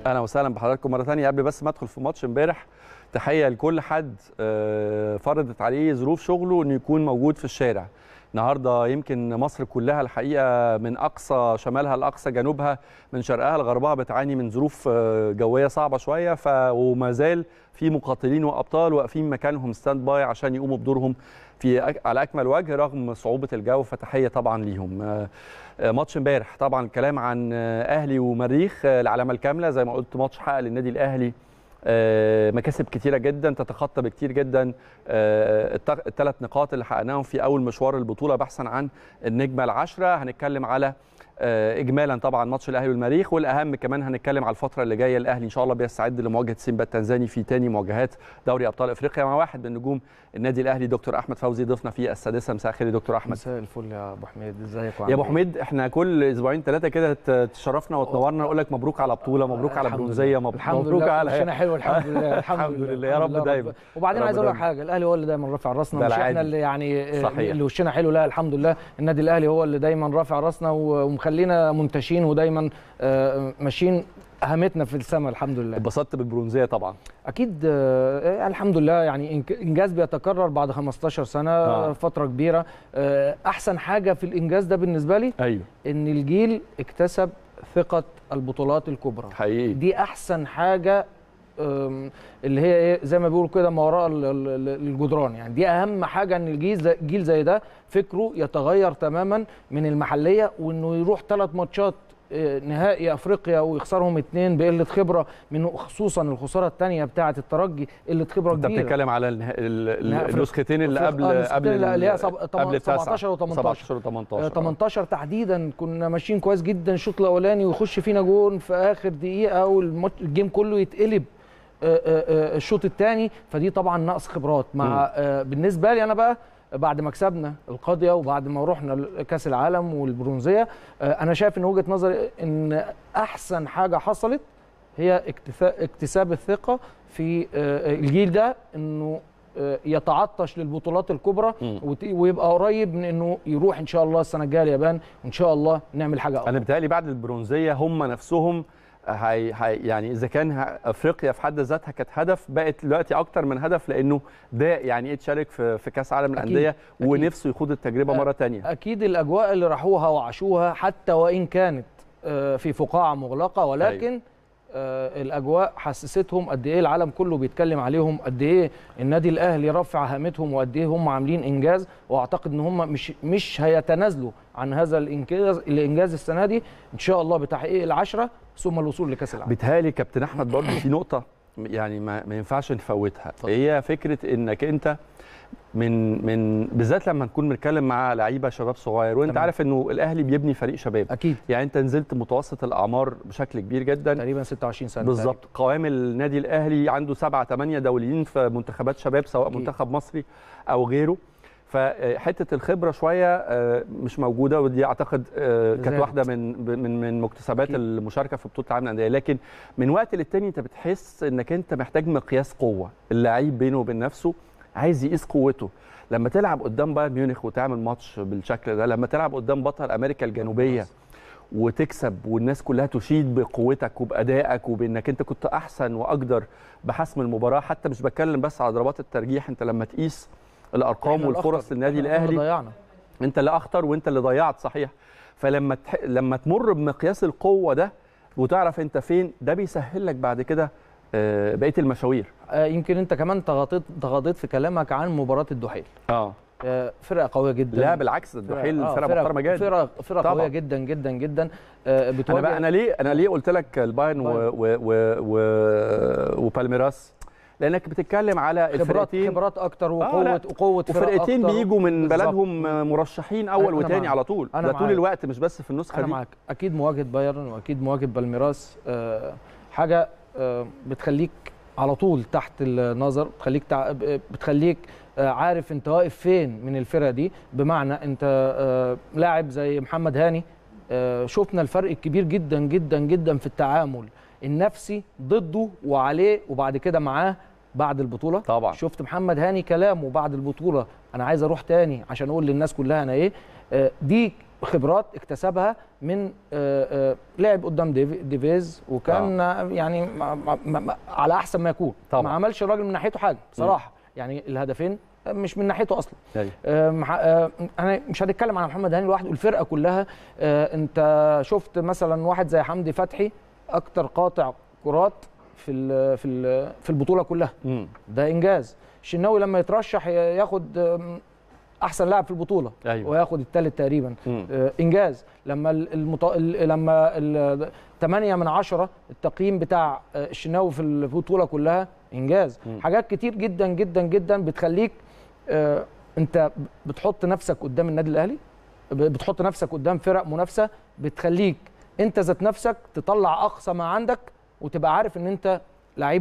اهلا وسهلا بحضراتكم مره ثانيه قبل بس ما ادخل في ماتش امبارح تحيه لكل حد آه، فرضت عليه ظروف شغله انه يكون موجود في الشارع النهارده يمكن مصر كلها الحقيقه من اقصى شمالها لاقصى جنوبها من شرقها لغربها بتعاني من ظروف آه، جويه صعبه شويه ف وما زال في مقاتلين وابطال واقفين مكانهم ستاند باي عشان يقوموا بدورهم في أك- على اكمل وجه رغم صعوبه الجو فتحيه طبعا ليهم آه، آه، ماتش امبارح طبعا الكلام عن آه، اهلي ومريخ آه، العلامه الكامله زي ما قلت ماتش حقق للنادي الاهلي آه، مكاسب كتيره جدا تتخطى بكتير جدا الثلاث نقاط اللي حققناهم في اول مشوار البطوله بحثا عن النجمه العشره هنتكلم على آه، اجمالا طبعا ماتش الاهلي والمريخ والاهم كمان هنتكلم على الفتره اللي جايه الاهلي ان شاء الله بيستعد لمواجهه سيمبا التنزاني في تاني مواجهات دوري ابطال افريقيا مع واحد من نجوم النادي الاهلي دكتور احمد فوزي ضيفنا في السادسه مساء الخير يا دكتور احمد مساء الفل يا ابو حميد ازيك يا ابو حميد احنا كل اسبوعين ثلاثه كده ت- تشرفنا وتنورنا نقول لك مبروك على بطوله مبروك على الحمد برونزيه لله. مب- الحمد مبروك لله على مشينا حلو الحمد لله الحمد, الحمد لله، يا الحمد رب دايما. وبعدين يا عايز رب اقول لك دايما. حاجه الاهلي هو اللي دايما رافع راسنا ده مش احنا العادي. اللي يعني صحيح. اللي وشنا حلو لا الحمد لله النادي الاهلي هو اللي دايما رافع راسنا و- ومخلينا منتشين ودايما آه، ماشيين اهمتنا في السماء الحمد لله اتبسطت بالبرونزيه طبعا اكيد آه، الحمد لله يعني إنك- انجاز بيتكرر بعد 15 سنه آه. آه. فتره كبيره آه، احسن حاجه في الانجاز ده بالنسبه لي ايوه ان الجيل اكتسب ثقه البطولات الكبرى حقيقي دي احسن حاجه أم، اللي هي ايه زي ما بيقولوا كده ما وراء ال- ال- ال- الجدران يعني دي اهم حاجه ان الجيل زي جيل زي ده فكره يتغير تماما من المحليه وانه يروح ثلاث ماتشات آه، نهائي افريقيا ويخسرهم اتنين بقله خبره من خصوصا الخساره الثانيه بتاعه الترجي قله خبره انت كبيره بتتكلم على النها- ال- نهائي ال- أفريقيا. النسختين اللي قبل آه، النسختين قبل اللي هي ال- سب- تم- قبل التاسعة. 17 و 18. 17 و 18 آه، 18 تحديدا كنا ماشيين كويس جدا الشوط الاولاني ويخش فينا جون في اخر دقيقه والماتش- الجيم كله يتقلب آه، آه، آه، الشوط الثاني فدي طبعا نقص خبرات مع آه، بالنسبه لي انا بقى بعد ما كسبنا القاضيه وبعد ما رحنا كاس العالم والبرونزيه آه، انا شايف ان وجهه نظري ان احسن حاجه حصلت هي اكتفاء- اكتساب الثقه في آه، الجيل ده انه آه، يتعطش للبطولات الكبرى مم. وت- ويبقى قريب من انه يروح ان شاء الله السنه الجايه اليابان وان شاء الله نعمل حاجه انا افضل بيتهيألي بعد البرونزيه هم نفسهم هي هي يعني اذا كان ه- افريقيا في حد ذاتها كانت هدف بقت دلوقتي اكتر من هدف لانه ده يعني ايه تشارك في في كاس عالم أكيد، الانديه أكيد. ونفسه يخوض التجربه أ- مره تانية اكيد الاجواء اللي راحوها وعاشوها حتى وان كانت آه، في فقاعه مغلقه ولكن آه، الاجواء حسستهم قد ايه العالم كله بيتكلم عليهم قد ايه النادي الاهلي رفع هامتهم وقد ايه هم عاملين انجاز واعتقد ان هم مش مش هيتنازلوا عن هذا الانجاز الانجاز السنه دي ان شاء الله بتحقيق العشره ثم الوصول لكاس العالم بيتهيألي كابتن احمد برضه في نقطه يعني ما, ما ينفعش نفوتها هي فكره انك انت من من بالذات لما نكون بنتكلم مع لعيبه شباب صغير وانت تمام. عارف انه الاهلي بيبني فريق شباب اكيد يعني انت نزلت متوسط الاعمار بشكل كبير جدا تقريبا 26 سنه بالظبط قوام النادي الاهلي عنده سبعة ثمانية دوليين في منتخبات شباب سواء أكيد. منتخب مصري او غيره فحته الخبره شويه آه، مش موجوده ودي اعتقد آه، كانت زادت. واحده من من من مكتسبات أكيد. المشاركه في بطوله العالم للانديه لكن من وقت للتاني انت بتحس انك انت محتاج مقياس قوه اللعيب بينه وبين نفسه عايز يقيس قوته لما تلعب قدام بايرن ميونخ وتعمل ماتش بالشكل ده لما تلعب قدام بطل امريكا الجنوبيه وتكسب والناس كلها تشيد بقوتك وبادائك وبانك انت كنت احسن واقدر بحسم المباراه حتى مش بتكلم بس على ضربات الترجيح انت لما تقيس الارقام إحنا والفرص الأخطر. للنادي إحنا اللي الاهلي ضيعنا انت اللي اخطر وانت اللي ضيعت صحيح فلما تح... لما تمر بمقياس القوه ده وتعرف انت فين ده بيسهل لك بعد كده آه، بقيه المشاوير آه، يمكن انت كمان تغطيت تغطيت في كلامك عن مباراه الدحيل اه آه، فرقه قويه جدا لا بالعكس الدحيل آه، فرقه محترمه جدا فرقه فرقه طبعاً. قويه جدا جدا جدا آه، انا بتواجه بقى انا ليه انا ليه قلت لك البايرن و... بايرن. و... و... و... وبالميراس لانك بتتكلم على خبرات الفرقتين خبرات اكتر آه، وقوه لا. وقوه فرق وفرقتين أكتر. بيجوا من بالظبط. بلدهم مرشحين اول أنا وتاني معاك. على طول أنا ده طول معاك. الوقت مش بس في النسخه انا دي معاك اكيد مواجهه بايرن واكيد مواجهه بالميراس آه، حاجه آه، بتخليك على طول تحت النظر بتخليك تع... بتخليك آه، عارف انت واقف فين من الفرقه دي بمعنى انت آه، لاعب زي محمد هاني آه، شفنا الفرق الكبير جدا جدا جدا في التعامل النفسي ضده وعليه وبعد كده معاه بعد البطوله طبعا شفت محمد هاني كلامه بعد البطوله انا عايز اروح تاني عشان اقول للناس كلها انا ايه آه، دي خبرات اكتسبها من آه، آه، لعب قدام ديف- ديفيز وكان آه. يعني ما ما ما على احسن ما يكون طبعاً. ما عملش الراجل من ناحيته حاجه بصراحه يعني الهدفين مش من ناحيته اصلا أيوة. آه، مح- آه، انا مش هنتكلم على محمد هاني لوحده الفرقه كلها آه، انت شفت مثلا واحد زي حمدي فتحي اكتر قاطع كرات في ال في ال في البطوله كلها مم. ده انجاز الشناوي لما يترشح ي- ياخد آم، احسن لاعب في البطوله أيوة. وياخد الثالث تقريبا مم. آه، انجاز لما ال- المط... ال- لما ال- 8 من 10 التقييم بتاع آه، الشناوي في البطوله كلها انجاز مم. حاجات كتير جدا جدا جدا بتخليك آه، انت بتحط نفسك قدام النادي الاهلي ب- بتحط نفسك قدام فرق منافسه بتخليك انت ذات نفسك تطلع اقصى ما عندك وتبقى عارف ان انت لعيب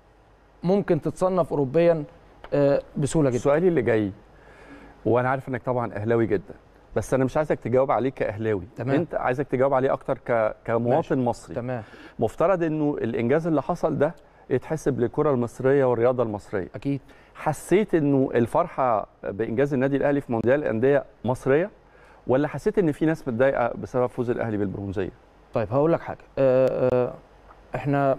ممكن تتصنف اوروبيا آه، بسهوله جدا سؤالي اللي جاي وانا عارف انك طبعا اهلاوي جدا بس انا مش عايزك تجاوب عليه كاهلاوي تمام. انت عايزك تجاوب عليه اكتر ك... كمواطن مصري تمام مفترض انه الانجاز اللي حصل ده يتحسب للكره المصريه والرياضه المصريه اكيد حسيت انه الفرحه بانجاز النادي الاهلي في مونديال الانديه مصريه ولا حسيت ان في ناس متضايقه بسبب فوز الاهلي بالبرونزيه طيب هقول لك حاجه آه، آه، احنا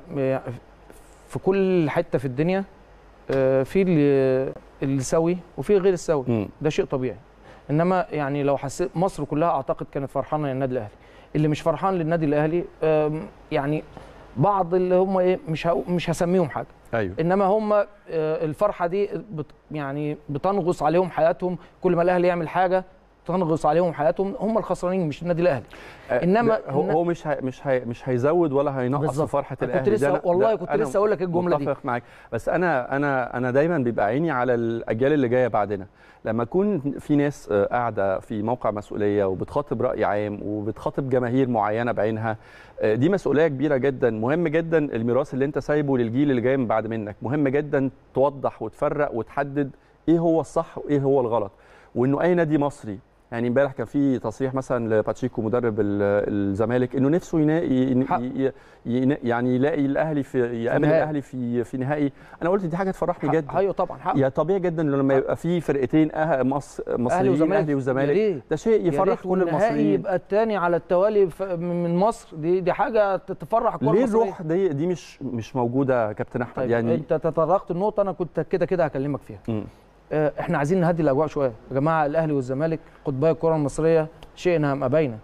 في كل حته في الدنيا آه، في اللي اللي سوي وفي غير السوي امم ده شيء طبيعي انما يعني لو حسيت مصر كلها اعتقد كانت فرحانه للنادي الاهلي اللي مش فرحان للنادي الاهلي آم، يعني بعض اللي هم ايه مش هقو- مش هسميهم حاجه ايوه انما هم آه، الفرحه دي بت يعني بتنغص عليهم حياتهم كل ما الاهلي يعمل حاجه تنغص عليهم حياتهم هم الخسرانين مش النادي الاهلي إنما- لا، هو هو مش هي مش هي مش هيزود ولا هينقص في بالظبط. فرحه أنا الاهلي كنت لسه ده أنا- والله ده كنت أنا لسه اقول لك الجمله دي متفق معاك بس انا انا انا دايما بيبقى عيني على الاجيال اللي جايه بعدنا لما يكون في ناس آه، قاعده في موقع مسؤوليه وبتخاطب راي عام وبتخاطب جماهير معينه بعينها آه، دي مسؤوليه كبيره جدا مهم جدا الميراث اللي انت سايبه للجيل اللي جاي من بعد منك مهم جدا توضح وتفرق وتحدد ايه هو الصح وايه هو الغلط وانه اي نادي مصري يعني امبارح كان في تصريح مثلا لباتشيكو مدرب ال- الزمالك انه نفسه يلاقي حق. ي- ي- يعني يلاقي الاهلي في يقابل نهائي. الاهلي في في نهائي انا قلت دي حاجه تفرحني جدا ايوه طبعا حق يا طبيعي جدا لما يبقى في فرقتين أه مص... مصريين وزمالك. اهلي يا وزمالك ريت. ده شيء يا يفرح ريت كل والنهائي المصريين يبقى الثاني على التوالي ف- من مصر دي دي حاجه تفرح الكره ليه المصرية. الروح دي دي مش مش موجوده يا كابتن احمد طيب يعني انت تطرقت النقطه انا كنت كده كده هكلمك فيها مم. آه، احنا عايزين نهدي الاجواء شويه يا جماعه الاهلي والزمالك قطبي الكره المصريه شئنا ام ابينا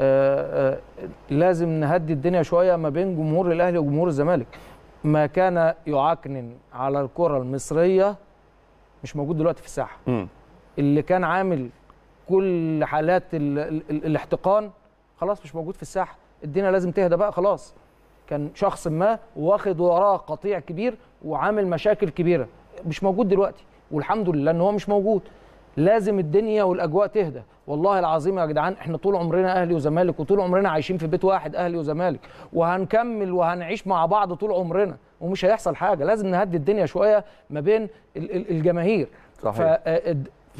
آه، آه، لازم نهدي الدنيا شويه ما بين جمهور الاهلي وجمهور الزمالك ما كان يعكنن على الكره المصريه مش موجود دلوقتي في الساحه مم. اللي كان عامل كل حالات ال ال ال الاحتقان خلاص مش موجود في الساحه الدنيا لازم تهدى بقى خلاص كان شخص ما واخد وراه قطيع كبير وعامل مشاكل كبيره مش موجود دلوقتي والحمد لله ان هو مش موجود لازم الدنيا والاجواء تهدى والله العظيم يا جدعان احنا طول عمرنا اهلي وزمالك وطول عمرنا عايشين في بيت واحد اهلي وزمالك وهنكمل وهنعيش مع بعض طول عمرنا ومش هيحصل حاجه لازم نهدي الدنيا شويه ما بين ال- ال- الجماهير صحيح ف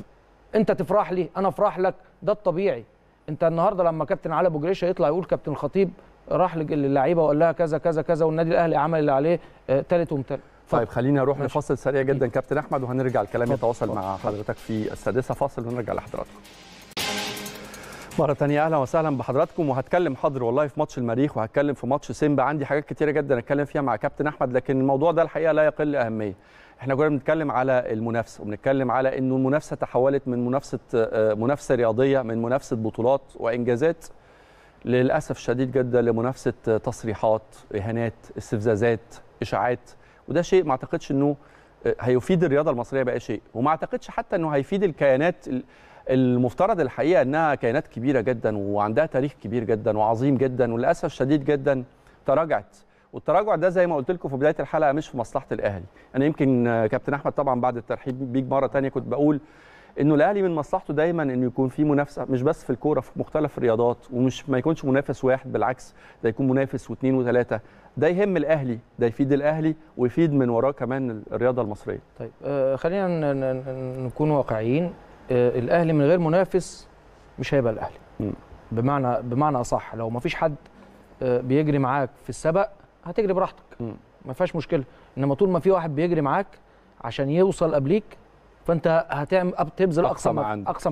انت تفرح لي انا افرح لك ده الطبيعي انت النهارده لما كابتن علي ابو جريشه يطلع يقول كابتن الخطيب راح لج- للعيبه وقال لها كذا كذا كذا والنادي الاهلي عمل اللي عليه آه، تالت ومتالت طيب خليني اروح ماشي. لفاصل سريع جدا كابتن احمد وهنرجع الكلام اتفضل، يتواصل اتفضل، مع اتفضل. حضرتك في السادسه فاصل ونرجع لحضراتكم مرة تانية أهلا وسهلا بحضراتكم وهتكلم حاضر والله في ماتش المريخ وهتكلم في ماتش سيمبا عندي حاجات كتيرة جدا أتكلم فيها مع كابتن أحمد لكن الموضوع ده الحقيقة لا يقل أهمية احنا كنا بنتكلم على المنافسة وبنتكلم على إنه المنافسة تحولت من منافسة آه، منافسة رياضية من منافسة بطولات وإنجازات للأسف شديد جدا لمنافسة آه، تصريحات إهانات استفزازات إشاعات وده شيء ما أعتقدش إنه آه، هيفيد الرياضة المصرية بأي شيء وما أعتقدش حتى إنه هيفيد الكيانات ال- المفترض الحقيقه انها كيانات كبيره جدا وعندها تاريخ كبير جدا وعظيم جدا وللاسف شديد جدا تراجعت والتراجع ده زي ما قلت لكم في بدايه الحلقه مش في مصلحه الاهلي انا يمكن آه، كابتن احمد طبعا بعد الترحيب بيك مره تانية كنت بقول انه الاهلي من مصلحته دايما انه يكون في منافسه مش بس في الكوره في مختلف الرياضات ومش ما يكونش منافس واحد بالعكس ده يكون منافس واثنين وثلاثه ده يهم الاهلي ده يفيد الاهلي ويفيد من وراه كمان الرياضه المصريه طيب آه، خلينا ن- ن- ن- نكون واقعيين آه، الاهلي من غير منافس مش هيبقى الاهلي مم. بمعنى بمعنى اصح لو ما فيش حد آه، بيجري معاك في السبق هتجري براحتك مم. ما فيهاش مشكله انما طول ما في واحد بيجري معاك عشان يوصل قبليك فانت هتعمل تبذل أقصى اقصى ما ما عندك. اقصى ما عندك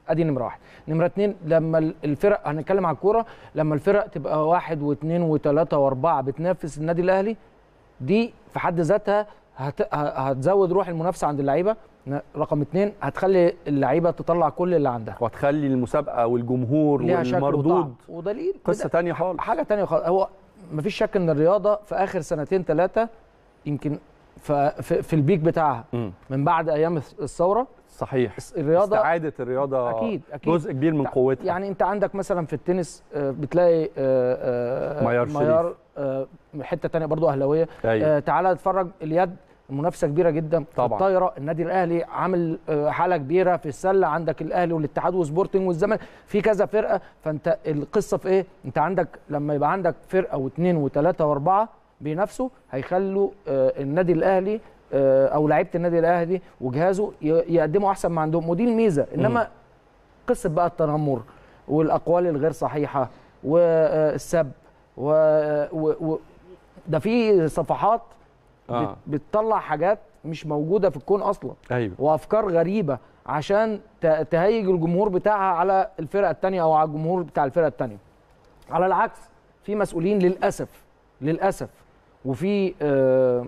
ادي نمره واحد نمره اتنين لما ال- الفرق هنتكلم على الكوره لما الفرق تبقى واحد واثنين وثلاثه واربعه بتنافس النادي الاهلي دي في حد ذاتها هت... ه- هتزود روح المنافسه عند اللعيبه ن- رقم اتنين هتخلي اللعيبه تطلع كل اللي عندها وهتخلي المسابقه والجمهور ليها شكل وطعم والمردود ودليل قصه تانية خالص حاجه تانية خالص هو مفيش شك ان الرياضه في اخر سنتين ثلاثه يمكن ف- في, في البيك بتاعها مم. من بعد ايام الثوره صحيح الرياضه استعاده الرياضه أكيد- أكيد. جزء كبير من قوتها يعني انت عندك مثلا في التنس آه، بتلاقي آه، آه، ميار شريف. ميار آه، حته تانية برضو اهلاويه أيوة. آه، تعالى اتفرج اليد منافسه كبيره جدا طبعاً. في الطايره النادي الاهلي عامل آه، حاله كبيره في السله عندك الاهلي والاتحاد وسبورتنج والزمالك في كذا فرقه فانت القصه في ايه انت عندك لما يبقى عندك فرقه واثنين وثلاثه واربعه بينافسوا هيخلوا آه، النادي الاهلي آه، او لعيبه النادي الاهلي وجهازه ي- يقدموا احسن ما عندهم ودي الميزه انما قصه بقى التنمر والاقوال الغير صحيحه والسب و... و... و... ده في صفحات آه. بت... بتطلع حاجات مش موجوده في الكون اصلا ايوه وافكار غريبه عشان ت... تهيج الجمهور بتاعها على الفرقه الثانيه او على الجمهور بتاع الفرقه الثانيه على العكس في مسؤولين للاسف للاسف وفي آه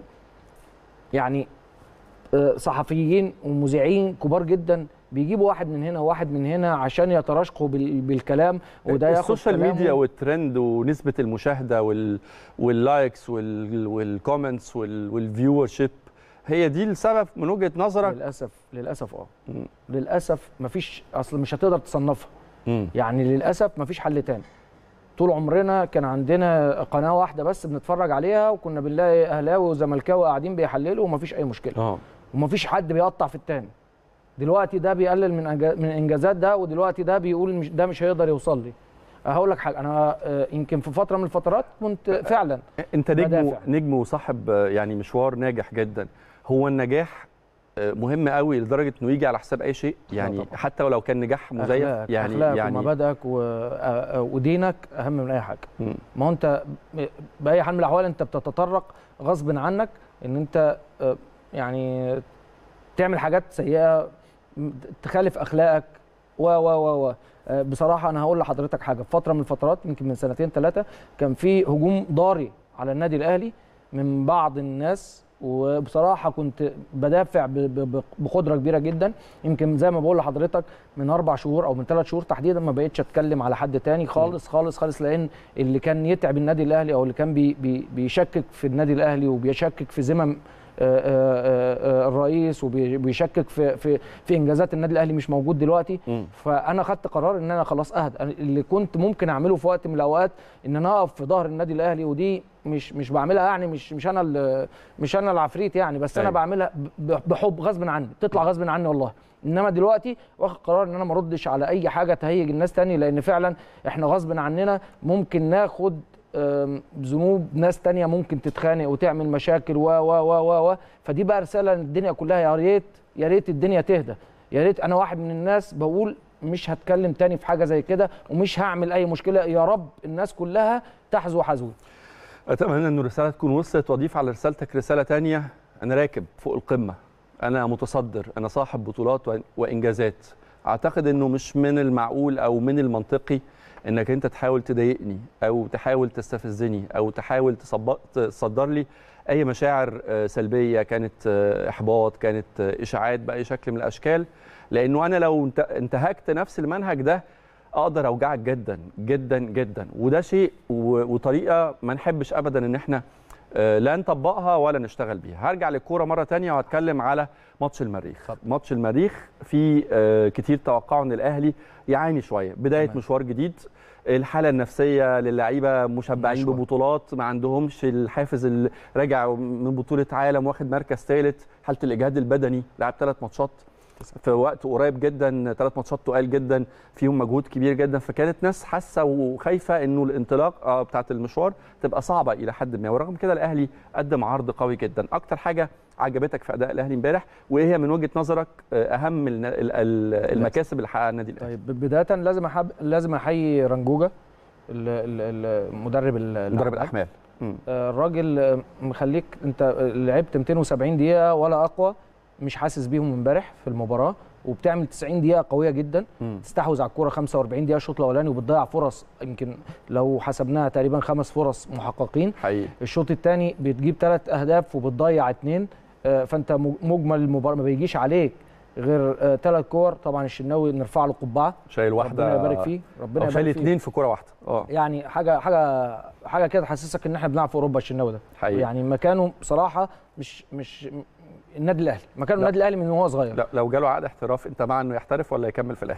يعني آه، صحفيين ومذيعين كبار جدا بيجيبوا واحد من هنا وواحد من هنا عشان يتراشقوا بال- بالكلام وده ياخد السوشيال كلامه. ميديا والترند ونسبه المشاهده وال واللايكس وال والكومنتس وال والفيور شيب هي دي السبب من وجهه نظرك للاسف للاسف اه مم. للاسف مفيش اصل مش هتقدر تصنفها مم. يعني للاسف مفيش حل تاني طول عمرنا كان عندنا قناه واحده بس بنتفرج عليها وكنا بنلاقي اهلاوي وزملكاوي قاعدين بيحللوا ومفيش اي مشكله اه ومفيش حد بيقطع في التاني دلوقتي ده بيقلل من أنجا- من انجازات ده ودلوقتي ده بيقول مش ده مش هيقدر يوصل لي هقول لك حاجه انا آه، يمكن في فتره من الفترات كنت فعلا انت نجم بدافع. نجم وصاحب آه، يعني مشوار ناجح جدا هو النجاح آه، مهم قوي لدرجه انه يجي على حساب اي شيء يعني طبعا. حتى ولو كان نجاح مزيف أخلاقك يعني أخلاقك يعني ومبادئك و... آه، آه، ودينك اهم من اي حاجه مم. ما هو انت ب- باي حال من الاحوال انت بتتطرق غصب عنك ان انت آه، يعني تعمل حاجات سيئه م- تخالف اخلاقك و و و و آه، بصراحه انا هقول لحضرتك حاجه في فتره من الفترات يمكن من سنتين ثلاثه كان في هجوم ضاري على النادي الاهلي من بعض الناس وبصراحه كنت بدافع ب- ب- ب- بقدره كبيره جدا يمكن زي ما بقول لحضرتك من اربع شهور او من ثلاث شهور تحديدا ما بقتش اتكلم على حد تاني خالص خالص خالص لان اللي كان يتعب النادي الاهلي او اللي كان بي بي بيشكك في النادي الاهلي وبيشكك في ذمم آه، آه، آه، الرئيس وبيشكك في في في انجازات النادي الاهلي مش موجود دلوقتي مم. فانا خدت قرار ان انا خلاص اهدى أنا اللي كنت ممكن اعمله في وقت من الاوقات ان انا اقف في ظهر النادي الاهلي ودي مش مش بعملها يعني مش مش انا ال- مش انا العفريت يعني بس انا أيوة. بعملها ب- بحب غصب عني بتطلع غصب عني والله انما دلوقتي واخد قرار ان انا ما اردش على اي حاجه تهيج الناس تاني لان فعلا احنا غصب عننا ممكن ناخد آم، ذنوب ناس تانية ممكن تتخانق وتعمل مشاكل و و و و و فدي بقى رساله للدنيا كلها يا ريت يا ريت الدنيا تهدى يا ريت انا واحد من الناس بقول مش هتكلم تاني في حاجه زي كده ومش هعمل اي مشكله يا رب الناس كلها تحذو حذوي اتمنى ان الرساله تكون وصلت واضيف على رسالتك رساله تانية انا راكب فوق القمه انا متصدر انا صاحب بطولات وإن- وانجازات اعتقد انه مش من المعقول او من المنطقي انك انت تحاول تضايقني او تحاول تستفزني او تحاول تصب- تصدر لي اي مشاعر آه، سلبيه كانت آه، احباط كانت آه، اشاعات باي شكل من الاشكال لانه انا لو انت- انتهكت نفس المنهج ده اقدر اوجعك جدا جدا جدا وده شيء و- وطريقه ما نحبش ابدا ان احنا آه، لا نطبقها ولا نشتغل بيها هرجع للكوره مره تانية وهتكلم على ماتش المريخ ماتش المريخ في آه، كتير توقعوا ان الاهلي يعاني شويه بدايه تمام. مشوار جديد الحاله النفسيه للعيبه مشبعين شوية. ببطولات ما عندهمش الحافز اللي راجع من بطوله عالم واخد مركز ثالث حاله الاجهاد البدني لعب ثلاث ماتشات في وقت قريب جدا ثلاث ماتشات تقال جدا فيهم مجهود كبير جدا فكانت ناس حاسه وخايفه انه الانطلاقه بتاعه المشوار تبقى صعبه الى حد ما ورغم كده الاهلي قدم عرض قوي جدا اكتر حاجه عجبتك في اداء الاهلي امبارح وايه هي من وجهه نظرك آه، اهم الن- ال- ال- المكاسب اللي حققها النادي الاهلي طيب بدايه لازم احب لازم احيي رنجوجا ال- ال- المدرب ال- مدرب الأحمال. الاحمال مم. آه، الراجل آه، مخليك انت آه، لعبت 270 دقيقه ولا اقوى مش حاسس بيهم امبارح في المباراه وبتعمل 90 دقيقه قويه جدا مم. تستحوذ على الكوره 45 دقيقه الشوط الاولاني وبتضيع فرص يمكن لو حسبناها تقريبا خمس فرص محققين حقيقي الشوط الثاني بتجيب ثلاث اهداف وبتضيع اثنين فانت م- مجمل المباراه ما بيجيش عليك غير ثلاث كور طبعا الشناوي نرفع له قبعه شايل واحده ربنا يبارك فيه ربنا أو شايل يبارك فيه اثنين في كوره واحده اه يعني حاجه حاجه حاجه كده تحسسك ان احنا بنلعب في اوروبا الشناوي ده حقيقي يعني مكانه بصراحه مش مش النادي الاهلي مكانه لا. النادي الاهلي من وهو صغير لا لو جاله عقد احتراف انت مع انه يحترف ولا يكمل في الاهلي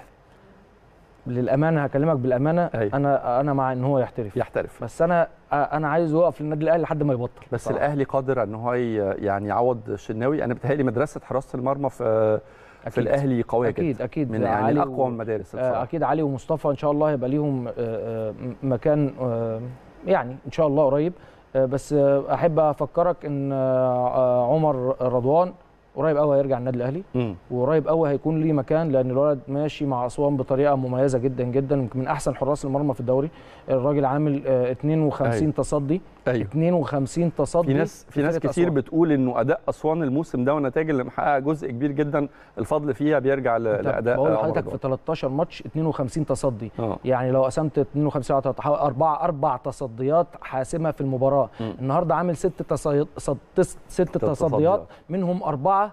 للامانه هكلمك بالامانه أيوة. انا انا مع ان هو يحترف يحترف بس انا انا عايزه يقف للنادي الاهلي لحد ما يبطل بس بصراحة. الاهلي قادر ان هو ي- يعني يعوض الشناوي انا بتهيألي مدرسه حراسه المرمى في في أكيد. الاهلي قويه اكيد جدا اكيد من يعني علي اقوى و- المدارس آه، بصراحه اكيد علي ومصطفى ان شاء الله هيبقى ليهم آه، آه، مكان آه، يعني ان شاء الله قريب آه، بس آه، احب افكرك ان آه، آه، عمر رضوان قريب قوي هيرجع النادي الاهلي مم. وقريب قوي هيكون ليه مكان لان الولد ماشي مع اسوان بطريقه مميزه جدا جدا يمكن من احسن حراس المرمى في الدوري الراجل عامل آه، 52 أيوة. تصدي ايوه 52 تصدي في ناس في ناس فرقة كتير أسوان. بتقول انه اداء اسوان الموسم ده والنتائج اللي محققها جزء كبير جدا الفضل فيها بيرجع ل- أنت لاداء بقول عمر لحضرتك رضوان. في 13 ماتش 52 تصدي اه يعني لو قسمت 52 على 3 حوالي اربع اربع تصديات حاسمه في المباراه مم. النهارده عامل ست تصيد صد- تس- ست تصديات تصديات. منهم اربعه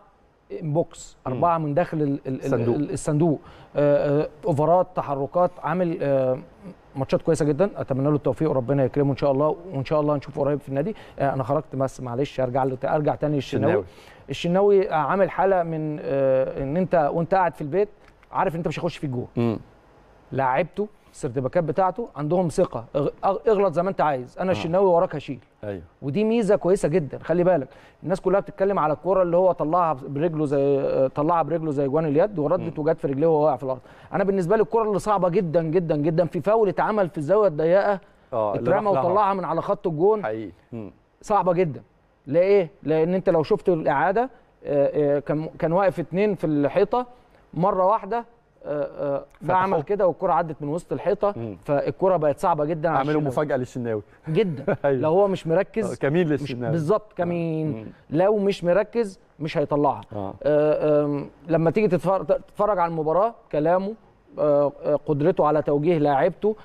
بوكس اربعه من داخل ال- ال- الصندوق. ال- الصندوق آه، آه، اوفرات تحركات عامل آه، ماتشات كويسه جدا اتمنى له التوفيق وربنا يكرمه ان شاء الله وان شاء الله نشوفه قريب في النادي آه، انا خرجت بس معلش ارجع له ارجع تاني للشناوي شناوي الشناوي عامل حاله من آه، ان انت وانت قاعد في البيت عارف ان انت مش هيخش فيك جول مم. لاعيبته السيرتيفيكات بتاعته عندهم ثقه اغ- اغ- اغلط زي ما انت عايز انا الشناوي وراك هشيل ايوه ودي ميزه كويسه جدا خلي بالك الناس كلها بتتكلم على الكوره اللي هو طلعها برجله زي طلعها برجله زي جوان اليد وردت وجت في رجليه وهو واقع في الارض انا بالنسبه لي الكوره اللي صعبه جدا جدا جدا في فاول اتعمل في الزاويه الضيقه اه اللي اترمى راح لها. وطلعها من على خط الجون حقيقي مم. صعبه جدا ليه لان انت لو شفت الاعاده آه، آه، كان كان واقف اتنين في الحيطه مره واحده آه، آه، ده فتحوه. عمل كده والكره عدت من وسط الحيطه مم. فالكره بقت صعبه جدا على عملوا الشناوي. مفاجاه للشناوي جدا أيوة. لو هو مش آه، مركز كمين مش للشناوي بالظبط كمين مم. لو مش مركز مش هيطلعها اه آه، آم، لما تيجي تتفرج, تتفرج على المباراه كلامه آه، آه، قدرته على توجيه لاعيبته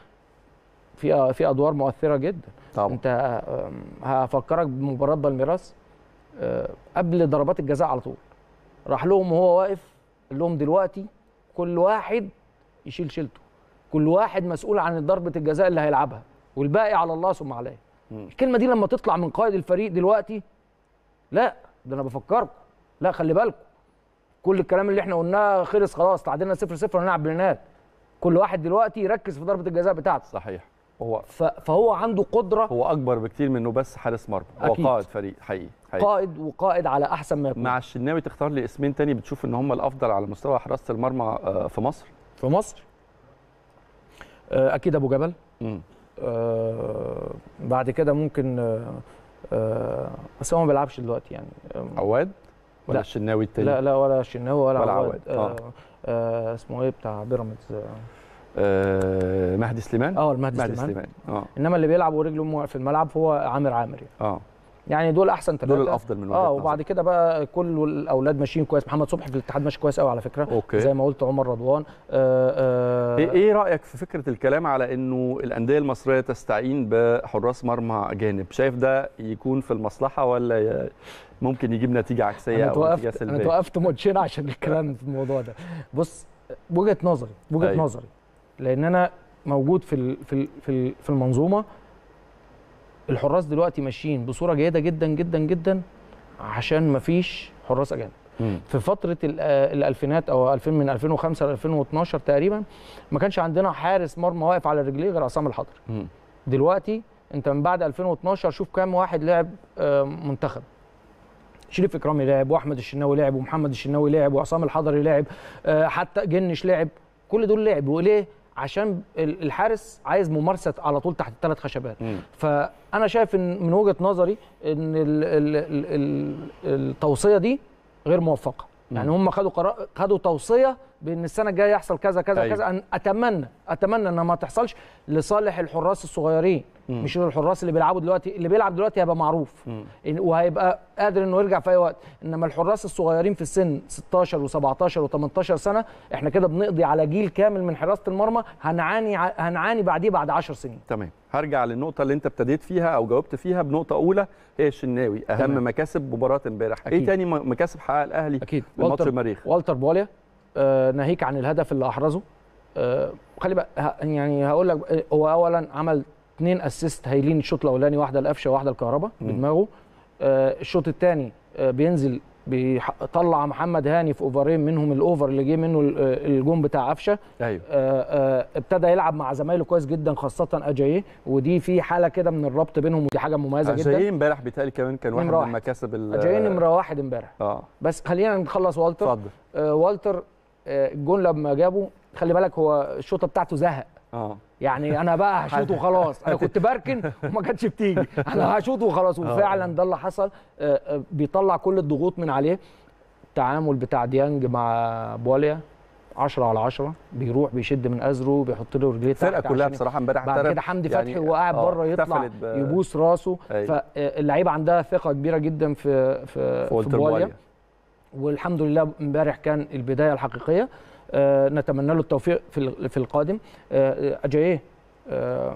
في آه، في ادوار مؤثره جدا طبعا انت آم، هفكرك بمباراه بالميراس آه، قبل ضربات الجزاء على طول راح لهم وهو واقف قال لهم دلوقتي كل واحد يشيل شيلته كل واحد مسؤول عن ضربه الجزاء اللي هيلعبها والباقي على الله ثم عليه مم. الكلمه دي لما تطلع من قائد الفريق دلوقتي لا ده انا بفكركم لا خلي بالكم كل الكلام اللي احنا قلناه خلص خلاص تعادلنا 0 0 ونلعب بلينات كل واحد دلوقتي يركز في ضربه الجزاء بتاعته صحيح هو ف- فهو عنده قدره هو اكبر بكتير منه بس حارس مرمى هو أكيد. قائد فريق حقيقي حقيقي قائد وقائد على احسن ما يكون مع الشناوي تختار لي اسمين تاني بتشوف ان هم الافضل على مستوى حراسه المرمى آه، في مصر في مصر آه، اكيد ابو جبل مم. آه، بعد كده ممكن آه، آه، بس هو ما بيلعبش دلوقتي يعني آه، عواد ولا لا. الشناوي التاني لا لا ولا شناوي ولا, ولا عواد, عواد، آه. آه. آه اسمه ايه بتاع بيراميدز آه. آه مهدي سليمان اه المهدي مهدي سليمان سليمان اه انما اللي بيلعب ورجله موقف في الملعب هو عامر عامر يعني. اه يعني دول احسن ثلاثه دول الافضل من وجهه اه نظري. وبعد كده بقى كل الاولاد ماشيين كويس محمد صبحي في الاتحاد ماشي كويس قوي على فكره اوكي زي ما قلت عمر رضوان آه آه ايه ايه رايك في فكره الكلام على انه الانديه المصريه تستعين بحراس مرمى اجانب شايف ده يكون في المصلحه ولا ي- ممكن يجيب نتيجه عكسيه انا او نتيجه توقفت انا سلبيه توقفت ماتشين عشان الكلام في الموضوع ده بص وجهه نظري وجهه أيوة. نظري لان انا موجود في ال- في ال- في ال- في المنظومه الحراس دلوقتي ماشيين بصوره جيده جدا جدا جدا عشان ما فيش حراس اجانب مم. في فتره ال- آه، الالفينات او 2000 من 2005 ل 2012 تقريبا ما كانش عندنا حارس مرمى واقف على رجليه غير عصام الحضري مم. دلوقتي انت من بعد 2012 شوف كام واحد لعب آه، منتخب شريف اكرامي لعب واحمد الشناوي لعب ومحمد الشناوي لعب وعصام الحضري لعب آه، حتى جنش لعب كل دول لعب وليه عشان ال- الحارس عايز ممارسه على طول تحت الثلاث خشبات مم. فانا شايف ان من وجهه نظري ان ال ال ال ال التوصيه دي غير موفقه يعني هم خدوا قرار خدوا توصيه بان السنه الجايه يحصل كذا كذا أيوة. كذا أن اتمنى اتمنى انها ما تحصلش لصالح الحراس الصغيرين مم. مش الحراس اللي بيلعبوا دلوقتي اللي بيلعب دلوقتي هيبقى معروف مم. إن- وهيبقى قادر انه يرجع في اي وقت انما الحراس الصغيرين في السن 16 و17 و18 سنه احنا كده بنقضي على جيل كامل من حراسه المرمى هنعاني ع- هنعاني بعديه بعد 10 سنين تمام هرجع للنقطة اللي أنت ابتديت فيها أو جاوبت فيها بنقطة أولى هي الشناوي أهم تمام. مكاسب مباراة امبارح إيه أكيد. تاني م- مكاسب حققها الأهلي اكيد من ماتش والتر المريخ والتر بوليا آه ناهيك عن الهدف اللي احرزه آه خلي بقى ه- يعني هقول لك آه، هو اولا عمل اثنين اسيست هايلين الشوط الاولاني واحده لقفشه وواحده لكهربا مم. بدماغه آه الشوط الثاني آه بينزل بيطلع محمد هاني في اوفرين منهم الاوفر اللي جه منه ال- آه، الجون بتاع قفشه أيوه آه، آه، ابتدى يلعب مع زمايله كويس جدا خاصه اجاييه ودي في حاله كده من الربط بينهم ودي حاجه مميزه جدا جاي امبارح بيتهيألي كمان كان واحد نمرة من واحد. مكاسب ال اجاييه نمره واحد امبارح اه بس خلينا نخلص والتر اتفضل آه، والتر آه، الجون لما جابه خلي بالك هو الشوطه بتاعته زهق اه يعني انا بقى هشوط وخلاص انا كنت بركن وما كانتش بتيجي انا هشوط وخلاص وفعلا ده اللي حصل آه، آه، بيطلع كل الضغوط من عليه التعامل بتاع ديانج مع بوليا 10 على 10 بيروح بيشد من ازره بيحط له رجليه تحت الفرقة كلها عشان- بصراحة امبارح بعد اعترف كده حمدي يعني فتحي وهو قاعد آه، بره يطلع احتفلت ب- يبوس راسه أيوة. فاللعيبه عندها ثقه كبيره جدا في في, في في والتر بوليا بواليا والحمد لله امبارح كان البدايه الحقيقيه آه نتمنى له التوفيق في ال- في القادم آه اجاييه آه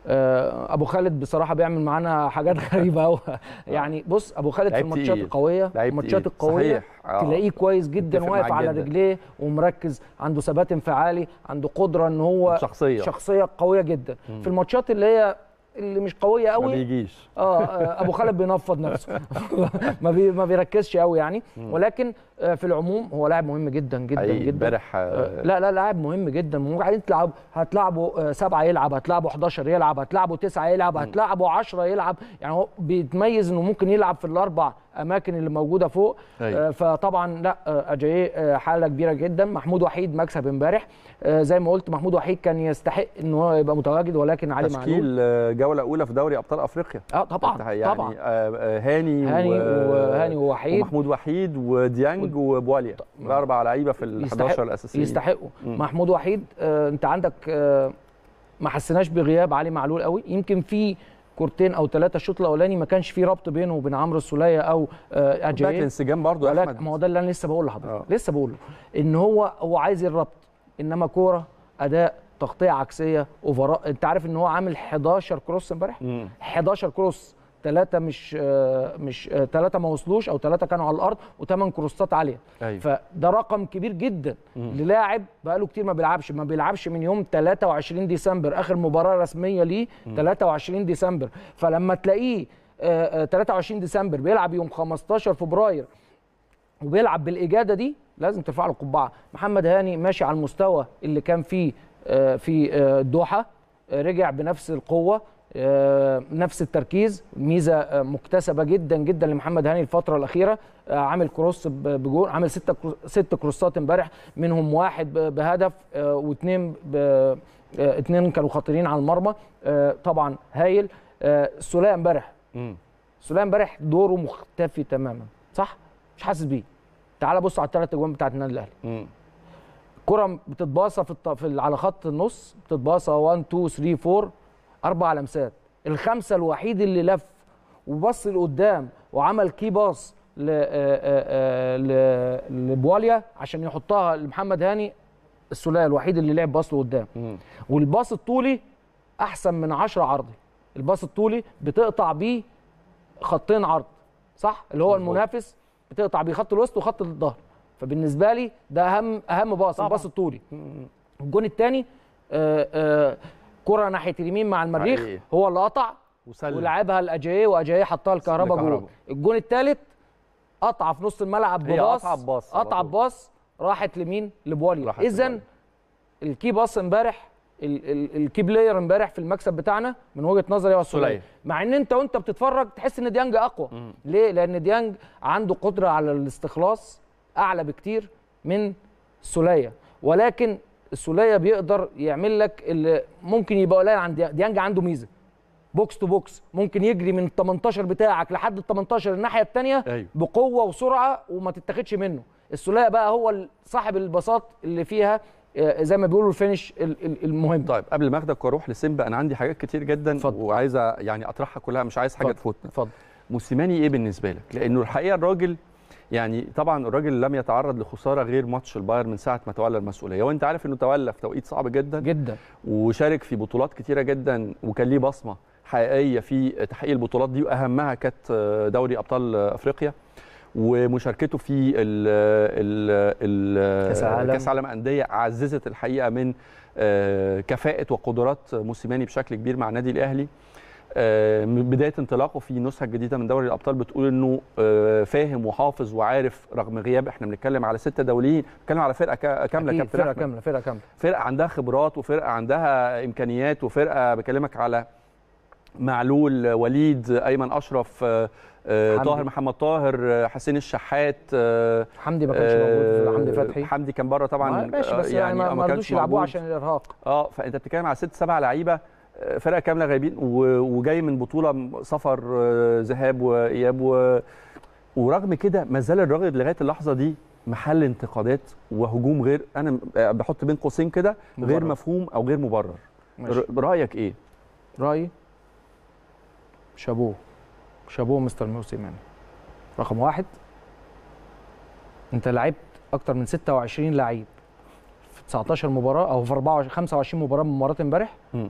آه ابو خالد بصراحه بيعمل معانا حاجات غريبه قوي يعني بص ابو خالد في لعيب الماتشات تقيل. القويه لعيب الماتشات تقيل. القويه صحيح. آه. تلاقيه كويس جدا متفق واقف معاك على جداً. رجليه ومركز عنده ثبات انفعالي عنده قدره ان هو شخصية شخصيه قويه جدا مم. في الماتشات اللي هي اللي مش قويه ما قوي بيجيش اه آه، ابو خالد بينفض نفسه ما بي ما بيركزش قوي يعني مم. ولكن آه، في العموم هو لاعب مهم جدا جدا حقيقي جدا امبارح آه، آه، لا لا لاعب مهم جدا ممكن تلعب هتلعبه آه، سبعه يلعب هتلعبه 11 يلعب هتلعبه تسعه يلعب هتلعبه 10 يلعب يعني هو بيتميز انه ممكن يلعب في الاربع اماكن اللي موجوده فوق أيوة. آه، فطبعا لا آه، اجاييه آه، حاله كبيره جدا محمود وحيد مكسب امبارح آه، زي ما قلت محمود وحيد كان يستحق ان هو يبقى متواجد ولكن علي معلول تشكيل آه، جولة أولى في دوري أبطال أفريقيا اه طبعا يعني طبعا آه، آه، هاني هاني و- وهاني ووحيد ومحمود وحيد وديانج وبواليا الأربع لعيبة في ال 11 الأساسيين يستحقوا مم. محمود وحيد آه انت عندك آه ما حسيناش بغياب علي معلول قوي يمكن في كورتين او ثلاثه الشوط الاولاني ما كانش في ربط بينه وبين عمرو السوليه او آه باك اجاي انسجام برضه يا ولكن أحمد ما هو ده اللي انا لسه بقول لحضرتك آه. لسه بقول له ان هو هو عايز الربط انما كوره اداء تغطيه عكسيه اوفر انت عارف ان هو عامل 11 كروس امبارح مم. 11 كروس ثلاثة مش آه، مش ثلاثة ما وصلوش أو ثلاثة كانوا على الأرض وثمان كروسات عالية أيوة. فده رقم كبير جدا للاعب بقاله كتير ما بيلعبش ما بيلعبش من يوم 23 ديسمبر آخر مباراة رسمية ليه 23 ديسمبر فلما تلاقيه آه، آه، 23 ديسمبر بيلعب يوم 15 فبراير وبيلعب بالاجاده دي لازم ترفع له القبعه محمد هاني ماشي على المستوى اللي كان فيه آه، في آه، الدوحه آه، رجع بنفس القوه آه، نفس التركيز ميزه آه، مكتسبه جدا جدا لمحمد هاني الفتره الاخيره آه، عامل كروس ب- بجول عامل ستة كرو- ست كروسات امبارح منهم واحد ب- بهدف آه، واثنين ب- آه، اتنين كانوا خطيرين على المرمى آه، طبعا هايل آه، السوليه امبارح مم. سوليه امبارح دوره مختفي تماما صح مش حاسس بيه تعال بص على الثلاث اجوان بتاعت النادي الاهلي مم. كرة بتتباصى في, الط... في ال- على خط النص بتتباصى 1 2 3 4 اربع لمسات الخمسه الوحيد اللي لف وبص لقدام وعمل كي باص ل... آه، آه، آه، ل... لبواليا عشان يحطها لمحمد هاني السوليه الوحيد اللي لعب باص لقدام مم. والباص الطولي احسن من 10 عرضي الباص الطولي بتقطع بيه خطين عرض صح اللي هو مظبوط. المنافس بتقطع بيه خط الوسط وخط الظهر فبالنسبه لي ده اهم اهم باص الباص الطولي مم. الجون الثاني آه آه كره ناحيه اليمين مع المريخ حقيقي. هو اللي قطع وسلم ولعبها لاجاييه واجاييه حطها لكهربا جول لكهربا. الجون الثالث قطع في نص الملعب هي بباص أصعب باص على قطع طول. باص راحت لمين لبواليا راحت اذا لبواليا. الكي باص امبارح ال- ال- الكي بلاير امبارح في المكسب بتاعنا من وجهه نظري هو السوليه سولية. مع ان انت وانت بتتفرج تحس ان ديانج اقوى مم. ليه لان ديانج عنده قدره على الاستخلاص اعلى بكتير من السوليه ولكن السوليه بيقدر يعمل لك اللي ممكن يبقى قليل عن ديانج ديانج عنده ميزه بوكس تو بوكس ممكن يجري من ال 18 بتاعك لحد ال 18 الناحيه الثانيه أيوة. بقوه وسرعه وما تتاخدش منه السوليه بقى هو ال- صاحب البساط اللي فيها آه، زي ما بيقولوا الفينش ال- ال- المهم طيب قبل ما اخدك واروح لسيمبا انا عندي حاجات كتير جدا اتفضل. وعايزه يعني اطرحها كلها مش عايز حاجه اتفضل. تفوتنا اتفضل موسيماني ايه بالنسبه لك لانه الحقيقه الراجل يعني طبعا الراجل لم يتعرض لخساره غير ماتش البايرن من ساعه ما تولى المسؤوليه وانت عارف انه تولى في توقيت صعب جدا جدا وشارك في بطولات كتيره جدا وكان ليه بصمه حقيقيه في تحقيق البطولات دي واهمها كانت دوري ابطال افريقيا ومشاركته في ال ال ال كأس العالم. كاس العالم انديه عززت الحقيقه من آه، كفاءه وقدرات موسيماني بشكل كبير مع النادي الاهلي آه، من بدايه انطلاقه في نسخه جديده من دوري الابطال بتقول انه آه، فاهم وحافظ وعارف رغم غياب احنا بنتكلم على سته دوليين بنتكلم على فرقه كا- كامله أكيد، كابتن فرقه أحمد. كامله فرقه كامله فرقه عندها خبرات وفرقه عندها امكانيات وفرقه بكلمك على معلول وليد ايمن اشرف آه، آه، حمدي. طاهر محمد طاهر آه، حسين الشحات آه، حمدي ما كانش موجود حمدي آه، فتحي حمدي كان بره طبعا ماشي آه، بس يعني ما- آه، ما كانش رضوش يلعبوه موجود. عشان الارهاق اه فانت بتتكلم على ست سبع لعيبه آه، فرقه كامله غايبين و- وجاي من بطوله سفر آه، ذهاب واياب و... ورغم كده ما زال الراجل لغايه اللحظه دي محل انتقادات وهجوم غير انا م- آه، بحط بين قوسين كده غير مبرر. مفهوم او غير مبرر ماشي. ر- رايك ايه رايي شابوه شابوه مستر موسيماني رقم واحد انت لعبت اكتر من 26 لعيب في 19 مباراه او في 24 25 مباراه من مباراه امبارح مم.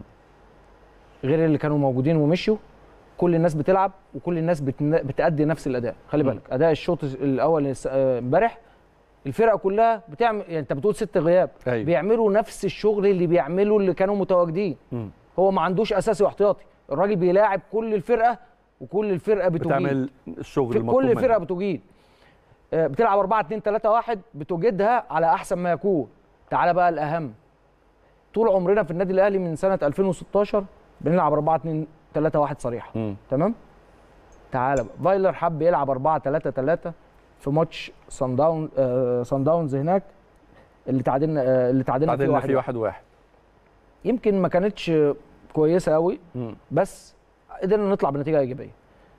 غير اللي كانوا موجودين ومشوا كل الناس بتلعب وكل الناس بتن- بتأدي نفس الاداء خلي مم. بالك اداء الشوط الاول الس- آه، امبارح الفرقه كلها بتعمل يعني انت بتقول ست غياب أيوة. بيعملوا نفس الشغل اللي بيعملوا اللي كانوا متواجدين مم. هو ما عندوش اساسي واحتياطي الراجل بيلاعب كل الفرقه وكل الفرقه بتجيد بتعمل الشغل في المطلوب كل منك. الفرقه بتجيد آه، بتلعب 4 2 3 1 بتوجدها على احسن ما يكون تعال بقى الاهم طول عمرنا في النادي الاهلي من سنه 2016 بنلعب 4 2 3 1 صريحه مم. تمام تعالى بقى فايلر حب يلعب 4 3 3 في ماتش صن داون آه صن داونز هناك اللي تعادلنا آه اللي تعادلنا فيه تعادلنا واحد في واحد. واحد واحد يمكن ما كانتش كويسه قوي مم. بس قدرنا نطلع بنتيجه ايجابيه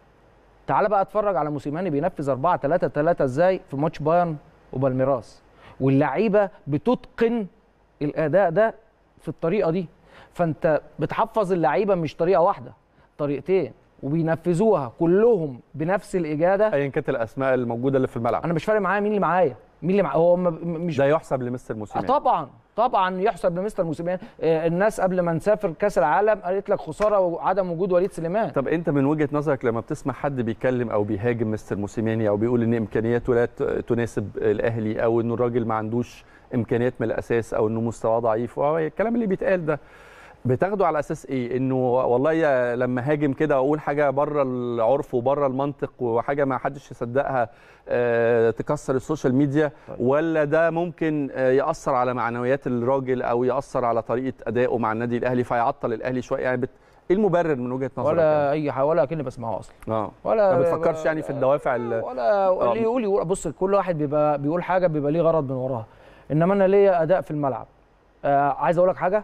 تعال بقى اتفرج على موسيماني بينفذ 4 3 3 ازاي في ماتش بايرن وبالميراس واللعيبه بتتقن الاداء ده في الطريقه دي فانت بتحفظ اللعيبه مش طريقه واحده طريقتين وبينفذوها كلهم بنفس الاجاده ايا كانت الاسماء الموجوده اللي في الملعب انا مش فارق معايا مين اللي معايا مين اللي معايا هو م- م- مش ده يحسب لمستر آه موسيماني طبعا طبعا يحسب لمستر موسيماني آه، الناس قبل ما نسافر كاس العالم قالت لك خساره وعدم وجود وليد سليمان طب انت من وجهه نظرك لما بتسمع حد بيتكلم او بيهاجم مستر موسيماني او بيقول ان امكانياته لا ت- تناسب الاهلي او انه الراجل ما عندوش امكانيات من الاساس او انه مستواه ضعيف أو الكلام اللي بيتقال ده بتاخده على اساس ايه انه والله يا لما هاجم كده اقول حاجه بره العرف وبره المنطق وحاجه ما حدش يصدقها آه، تكسر السوشيال ميديا طيب. ولا ده ممكن آه، ياثر على معنويات الراجل او ياثر على طريقه ادائه مع النادي الاهلي فيعطل الاهلي شويه يعني بت... ايه المبرر من وجهه نظرك يعني؟ ولا اي حاجه ولا كأني بسمعه اصلا اه ولا ما بتفكرش يعني في الدوافع ال- ولا آه. اللي يقول يقول بص كل واحد بيبقى بيقول حاجه بيبقى ليه غرض من وراها انما انا ليا اداء في الملعب آه عايز اقول لك حاجه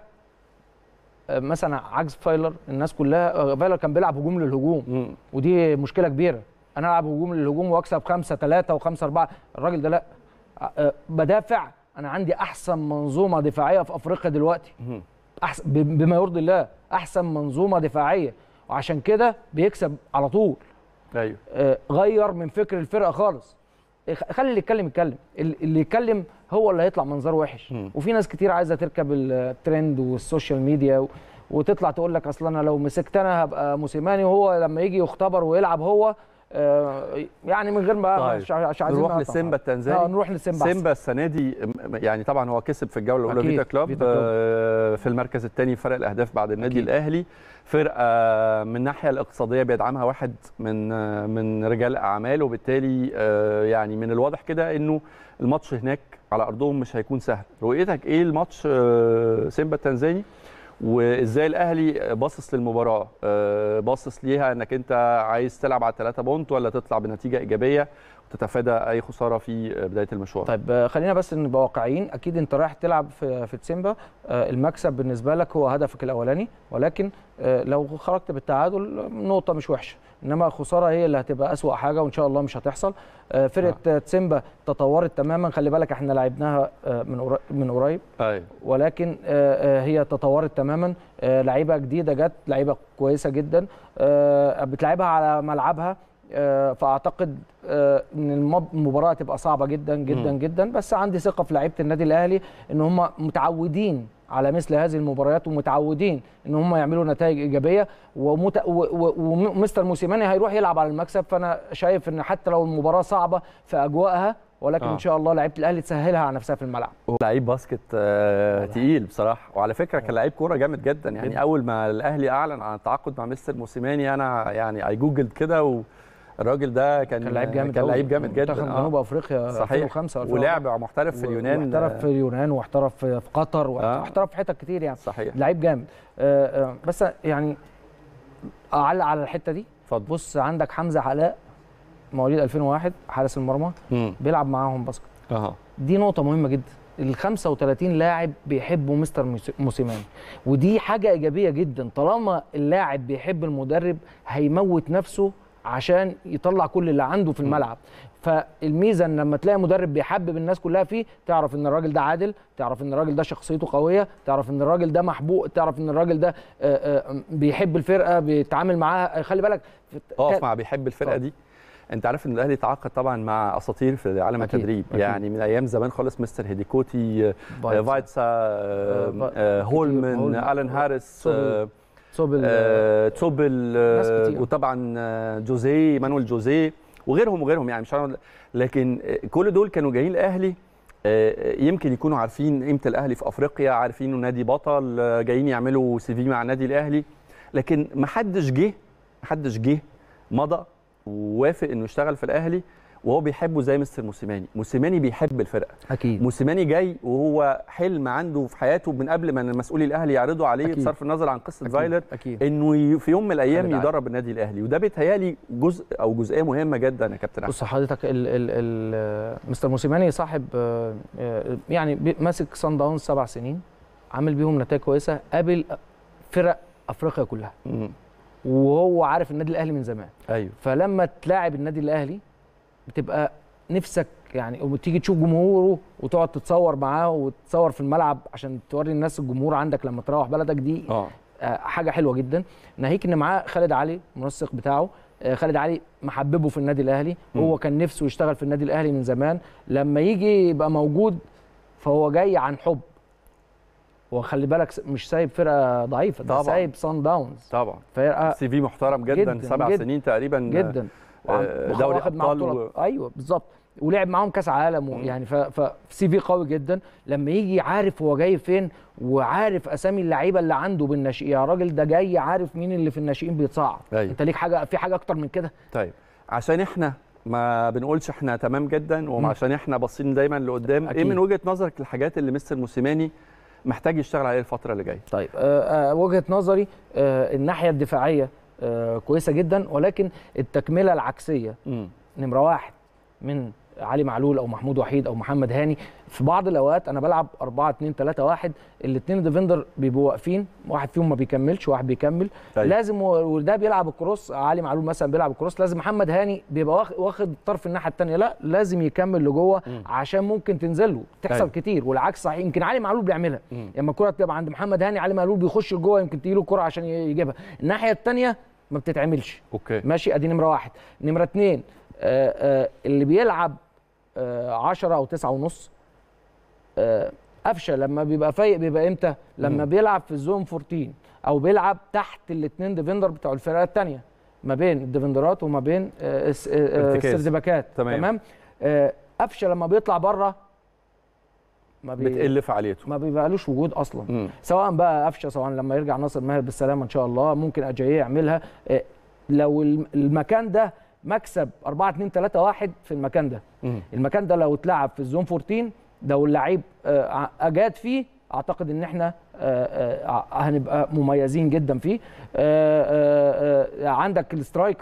آه مثلا عجز فايلر الناس كلها آه فايلر كان بيلعب هجوم للهجوم مم. ودي مشكله كبيره انا العب هجوم للهجوم واكسب 5 3 و5 4 الراجل ده لا آه، بدافع انا عندي احسن منظومه دفاعيه في افريقيا دلوقتي مم. احسن ب- بما يرضي الله احسن منظومه دفاعيه وعشان كده بيكسب على طول ايوه آه، غير من فكر الفرقه خالص خ- خلي اللي يتكلم يتكلم ال- اللي يتكلم هو اللي هيطلع منظره وحش مم. وفي ناس كتير عايزه تركب الترند والسوشيال ميديا و... وتطلع تقول لك اصل انا لو مسكت انا هبقى موسيماني وهو لما يجي يختبر ويلعب هو آه، يعني من غير ما طيب. مش ع- مش عايزين نروح نقطع. لسيمبا التنزاني اه نروح لسيمبا سيمبا السنه دي م- يعني طبعا هو كسب في الجوله الاولى أكيد، فيتا كلوب فيتا كلوب. آه، في المركز الثاني فرق الاهداف بعد النادي أكيد. الاهلي فرقه من الناحيه الاقتصاديه بيدعمها واحد من آه، من رجال اعمال وبالتالي آه، يعني من الواضح كده انه الماتش هناك على ارضهم مش هيكون سهل رؤيتك ايه الماتش آه، سيمبا التنزاني وازاي الاهلي باصص للمباراه آه، باصص ليها انك انت عايز تلعب على 3 بونت ولا تطلع بنتيجه ايجابيه وتتفادى اي خساره في بدايه المشوار طيب آه، خلينا بس نبقى واقعيين اكيد انت رايح تلعب في في تسيمبا آه، المكسب بالنسبه لك هو هدفك الاولاني ولكن آه، لو خرجت بالتعادل نقطه مش وحشه انما خساره هي اللي هتبقى اسوا حاجه وان شاء الله مش هتحصل آه، فرقه تسيمبا تطورت تماما خلي بالك احنا لعبناها آه، من قريب من قريب ايوه ولكن آه، آه، هي تطورت تماما آه، لعيبه جديده جت لعيبه كويسه جدا آه، بتلعبها على ملعبها آه، فاعتقد آه، ان المب- المباراه هتبقى صعبه جدا جدا مم. جدا بس عندي ثقه في لعيبه النادي الاهلي ان هم متعودين على مثل هذه المباريات ومتعودين ان هم يعملوا نتائج ايجابيه ومت... و... و... ومستر موسيماني هيروح يلعب على المكسب فانا شايف ان حتى لو المباراه صعبه في اجواءها ولكن آه. ان شاء الله لعيبه الاهلي تسهلها على نفسها في الملعب لعيب باسكت آه تقيل بصراحه وعلى فكره كان لعيب كوره جامد جدا يعني جداً. اول ما الاهلي اعلن عن التعاقد مع مستر موسيماني انا يعني اي جوجلد كده والراجل ده كان كان لعيب جامد كان أوي. لعيب جامد جدا منتخب آه. جنوب افريقيا صحيح 2005 ولعب محترف في اليونان واحترف في اليونان واحترف في في قطر آه. واحترف في حتت كتير يعني صحيح لعيب جامد آه، آه، بس يعني اعلق على الحته دي اتفضل بص عندك حمزه علاء مواليد 2001 حارس المرمى امم بيلعب معاهم باسكت اها دي نقطه مهمه جدا ال 35 لاعب بيحبوا مستر موسي- موسيماني ودي حاجه ايجابيه جدا طالما اللاعب بيحب المدرب هيموت نفسه عشان يطلع كل اللي عنده في الملعب فالميزه ان لما تلاقي مدرب بيحبب الناس كلها فيه تعرف ان الراجل ده عادل تعرف ان الراجل ده شخصيته قويه تعرف ان الراجل ده محبوب تعرف ان الراجل ده آه، آه، بيحب الفرقه بيتعامل معاها خلي بالك في- اقف مع بيحب الفرقه اتفضل. دي انت عارف ان الاهلي تعاقد طبعا مع اساطير في عالم أكيد، التدريب أكيد. يعني من ايام زمان خالص مستر هيديكوتي آه، فايتسا، فايتسا آه، فا- آه، هولمان هولمان، الان هاريس سوبل، آه، صوب ال- آه، توبل ناس آه، كتير. وطبعا آه، جوزيه مانويل جوزيه وغيرهم وغيرهم يعني مش عارف لكن آه، كل دول كانوا جايين الاهلي آه، يمكن يكونوا عارفين قيمه الاهلي في افريقيا عارفين انه نادي بطل آه، جايين يعملوا سي في مع النادي الاهلي لكن ما حدش جه ما حدش جه مضى ووافق انه يشتغل في الاهلي وهو بيحبه زي مستر موسيماني موسيماني بيحب الفرقه اكيد موسيماني جاي وهو حلم عنده في حياته من قبل ما مسؤولي الاهلي يعرضوا عليه أكيد. بصرف النظر عن قصه أكيد. فايلر اكيد انه ي- في يوم من الايام خالد علي. يدرب النادي الاهلي وده بيتهيالي جزء او جزئيه مهمه جدا يا كابتن احمد بص حضرتك ال ال ال مستر موسيماني صاحب آه، آه، يعني بي- ماسك سان داونز سبع سنين عامل بيهم نتائج كويسه قابل فرق افريقيا كلها مم. وهو عارف النادي الاهلي من زمان ايوه فلما تلاعب النادي الاهلي بتبقى نفسك يعني وتيجي تشوف جمهوره وتقعد تتصور معاه وتتصور في الملعب عشان توري الناس الجمهور عندك لما تروح بلدك دي اه آه، حاجه حلوه جدا ناهيك ان معاه خالد علي المنسق بتاعه آه، خالد علي محببه في النادي الاهلي مم. هو كان نفسه يشتغل في النادي الاهلي من زمان لما يجي يبقى موجود فهو جاي عن حب هو خلي بالك س- مش سايب فرقه ضعيفه ده طبعاً. سايب سان داونز طبعا فرقه سي في محترم جدا, جداً، سبع جداً، سنين تقريبا جدا وعم- آه، وخ- دوري واخد معاهم أبطال بطولة- ايوه بالظبط ولعب معاهم كاس عالم مم. يعني ف ف سي في قوي جدا لما يجي عارف هو جاي فين وعارف اسامي اللعيبه اللي عنده بالناشئين يا راجل ده جاي عارف مين اللي في الناشئين بيتصعد أيوة. انت ليك حاجه في حاجه اكتر من كده طيب عشان احنا ما بنقولش احنا تمام جدا مم. وعشان احنا باصين دايما لقدام ايه أكيد. من وجهه نظرك الحاجات اللي مستر موسيماني محتاج يشتغل عليها الفتره اللي جايه طيب آه آه وجهه نظري آه الناحيه الدفاعيه آه كويسه جدا ولكن التكمله العكسيه مم. نمره واحد من علي معلول او محمود وحيد او محمد هاني في بعض الاوقات انا بلعب 4 2 3 1 الاثنين ديفندر بيبقوا واقفين واحد فيهم ما بيكملش واحد بيكمل طيب. لازم و- وده بيلعب الكروس علي معلول مثلا بيلعب الكروس لازم محمد هاني بيبقى واخ- واخد طرف الناحيه الثانيه لا لازم يكمل لجوه مم. عشان ممكن تنزل له تحصل طيب. كتير والعكس صحيح يمكن علي معلول بيعملها مم. لما الكره بتبقى عند محمد هاني علي معلول بيخش لجوه يمكن تجيله الكره عشان ي- يجيبها الناحيه الثانيه ما بتتعملش اوكي ماشي ادي نمره واحد نمره اتنين آه آه اللي بيلعب آه 10 او 9 ونص آه قفشه لما بيبقى فايق بيبقى امتى؟ لما مم. بيلعب في الزون 14 او بيلعب تحت الاثنين ديفندر بتوع الفرقه الثانيه ما بين الديفندرات وما بين آه الس- آه، آه، ارتكاز. السردباكات تمام. تمام آه، قفشه لما بيطلع بره ما بي... بتقل فعاليته ما بيبقالوش وجود اصلا مم. سواء بقى قفشه سواء لما يرجع ناصر ماهر بالسلامه ان شاء الله ممكن اجاييه يعملها آه، لو الم- المكان ده مكسب 4 2 3 1 في المكان ده مم. المكان ده لو اتلعب في الزون 14 لو اللعيب آه، ع- اجاد فيه اعتقد ان احنا آه، آه، هنبقى مميزين جدا فيه آه، آه، آه، عندك السترايكر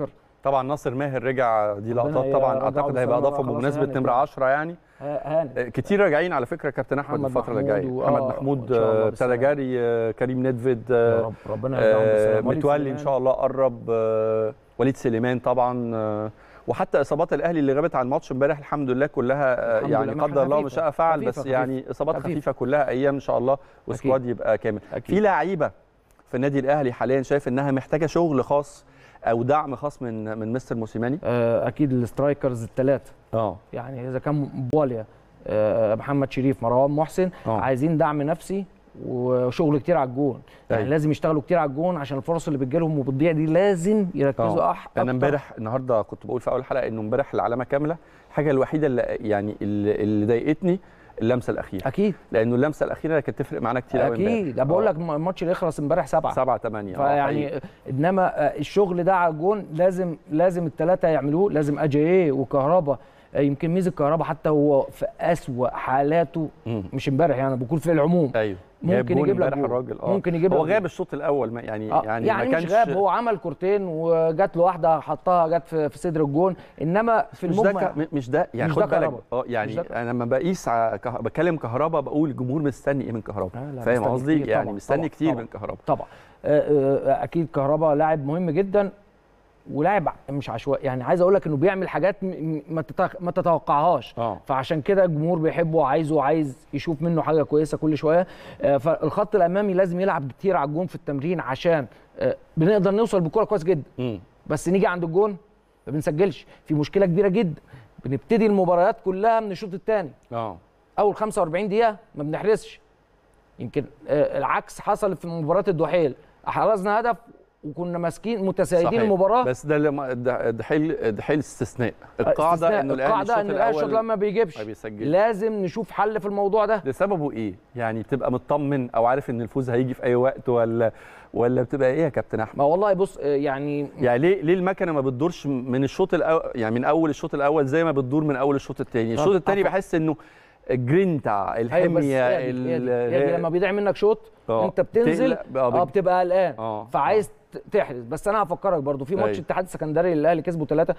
طبعا ناصر ماهر رجع دي ربنا لقطات طبعا يرجعه اعتقد هيبقى بالسلامة اضافه بقى، خلاص بمناسبه هانت نمره بقى. 10 يعني هانت آه، كتير راجعين على فكره كابتن احمد محمد الفتره اللي محمود جايه و- محمد آه، محمود إن شاء الله آه، ابتدى بالسلامة. جاري آه، كريم ندفد يا آه، رب ربنا يرجعهم آه، بالسلامة وليد متولي ان سليمان. شاء الله قرب آه، وليد سليمان طبعا آه، وحتى اصابات الاهلي اللي غابت عن الماتش امبارح الحمد لله كلها آه، الحمد يعني لله، ما قدر الله ما خفيفة. شاء فعل خفيفة، بس خفيفة. يعني اصابات خفيفة. خفيفه كلها ايام ان شاء الله وسكواد يبقى كامل أكيد. في لعيبه في النادي الاهلي حاليا شايف انها محتاجه شغل خاص او دعم خاص من من مستر موسيماني آه، اكيد الاسترايكرز الثلاثه اه يعني اذا كان بواليا آه، محمد شريف مروان محسن آه. عايزين دعم نفسي وشغل كتير على الجون يعني أيوة. لازم يشتغلوا كتير على الجون عشان الفرص اللي بتجيلهم وبتضيع دي لازم يركزوا اه أح انا أكتر. امبارح النهارده كنت بقول في اول حلقه انه امبارح العلامه كامله الحاجه الوحيده اللي يعني اللي اللي ضايقتني اللمسه الاخيره اكيد لانه اللمسه الاخيره كانت تفرق معانا كتير قوي اكيد ده بقول لك الماتش اللي يخلص امبارح سبعه 7 8 فيعني انما آه، الشغل ده على الجون لازم لازم الثلاثه يعملوه لازم اجاييه وكهربا آه، يمكن ميزه كهربا حتى هو في اسوأ حالاته مش امبارح يعني بقول في العموم ايوه ممكن جون يجيب لك امبارح جول. الراجل اه ممكن يجيب هو لك غاب جول. الشوط الاول ما يعني آه، يعني, يعني ما مش كانش غاب هو عمل كورتين وجات له واحده حطها جت في في صدر الجون انما في مش ده المجمل ك- مش ده يعني مش خد ده بالك كهربا. اه مش يعني ده انا لما بقيس ع- كه- بكلم كهربا بقول الجمهور مستني ايه من كهربا لا، لا، فاهم مستني قصدي كتير يعني طبعاً، مستني طبعاً، كتير طبعاً. من كهربا طبعا آه، آه، اكيد كهربا لاعب مهم جدا ولاعب مش عشوائي يعني عايز اقول لك انه بيعمل حاجات م- م- ما تتخ- ما تتوقعهاش اه فعشان كده الجمهور بيحبه وعايزه وعايز يشوف منه حاجه كويسه كل شويه آه، فالخط الامامي لازم يلعب كتير على الجون في التمرين عشان آه، بنقدر نوصل بالكره كويس جدا امم بس نيجي عند الجون ما بنسجلش في مشكله كبيره جدا بنبتدي المباريات كلها من الشوط الثاني اه اول 45 دقيقه ما بنحرسش يمكن آه، العكس حصل في مباراه الدحيل احرزنا هدف وكنا ماسكين متسيدين صحيح. المباراه بس ده لما- ده ده حيل ده حيل استثناء القاعده استثناء. انه الاهلي القاعده الشوط ان الاهلي الشوط الاول الأول ما بيجيبش ما بيسجلش لازم نشوف حل في الموضوع ده لسببه ايه؟ يعني بتبقى مطمن او عارف ان الفوز هيجي في اي وقت ولا ولا بتبقى ايه يا كابتن احمد؟ ما والله بص آه، يعني يعني ليه ليه المكنه ما بتدورش من الشوط الاول يعني من اول الشوط الاول زي ما بتدور من اول الشوط الثاني، الشوط الثاني عفوا. بحس انه الجرينتا ايوه بس الحميه هي دي- هي دي- هي دي ال- لما بيضيع منك شوط آه. انت بتنزل بتقلق- آه، اه بت- بتبقى قلقان اه فعايز ت- تحرز بس انا هفكرك برضو في ماتش أيوة. الاتحاد السكندري اللي الاهلي كسبه ثلاثه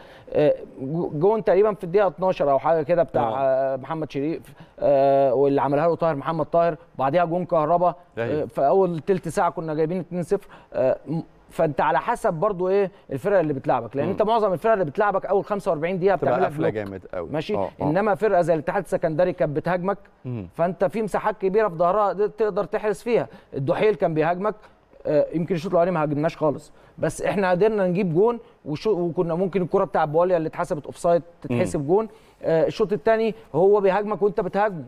جون تقريبا في الدقيقه 12 او حاجه كده بتاع آه. آه، محمد شريف آه، واللي عملها له طاهر محمد طاهر بعديها جون كهربا أيوة. آه، في اول ثلث ساعه كنا جايبين 2-0 آه، م- فانت على حسب برضو ايه الفرقه اللي بتلعبك لان مم. انت معظم الفرق اللي بتلعبك اول 45 دقيقه تبقى بتعمل لك قافله بلوك. جامد قوي ماشي آه، آه. انما فرقه زي الاتحاد السكندري كانت بتهاجمك مم. فانت في مساحات كبيره في ظهرها دي تقدر تحرز فيها الدحيل كان بيهاجمك آه، يمكن الشوط الاولاني ما هاجمناش خالص بس احنا قدرنا نجيب جون وشو- وكنا ممكن الكره بتاع بواليا اللي اتحسبت اوفسايد تتحسب جون آه، الشوط الثاني هو بيهاجمك وانت بتهاجمه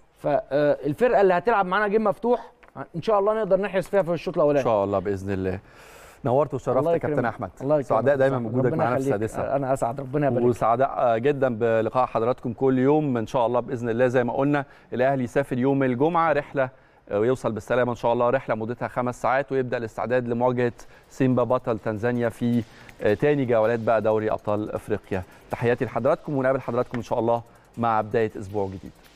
فالفرقه اللي هتلعب معانا جيم مفتوح ان شاء الله نقدر نحرز فيها في الشوط ان الاولاني شاء الله باذن الله نورت وشرفت الله يا كابتن يكرمك. احمد الله يكرمك. سعداء دايما ربنا بوجودك معانا في يخليك. السادسه انا اسعد ربنا يبارك وسعداء جدا بلقاء حضراتكم كل يوم ان شاء الله باذن الله زي ما قلنا الاهلي يسافر يوم الجمعه رحله ويوصل بالسلامه ان شاء الله رحله مدتها خمس ساعات ويبدا الاستعداد لمواجهه سيمبا بطل تنزانيا في آه، تاني جولات بقى دوري ابطال افريقيا تحياتي لحضراتكم ونقابل حضراتكم ان شاء الله مع بدايه اسبوع جديد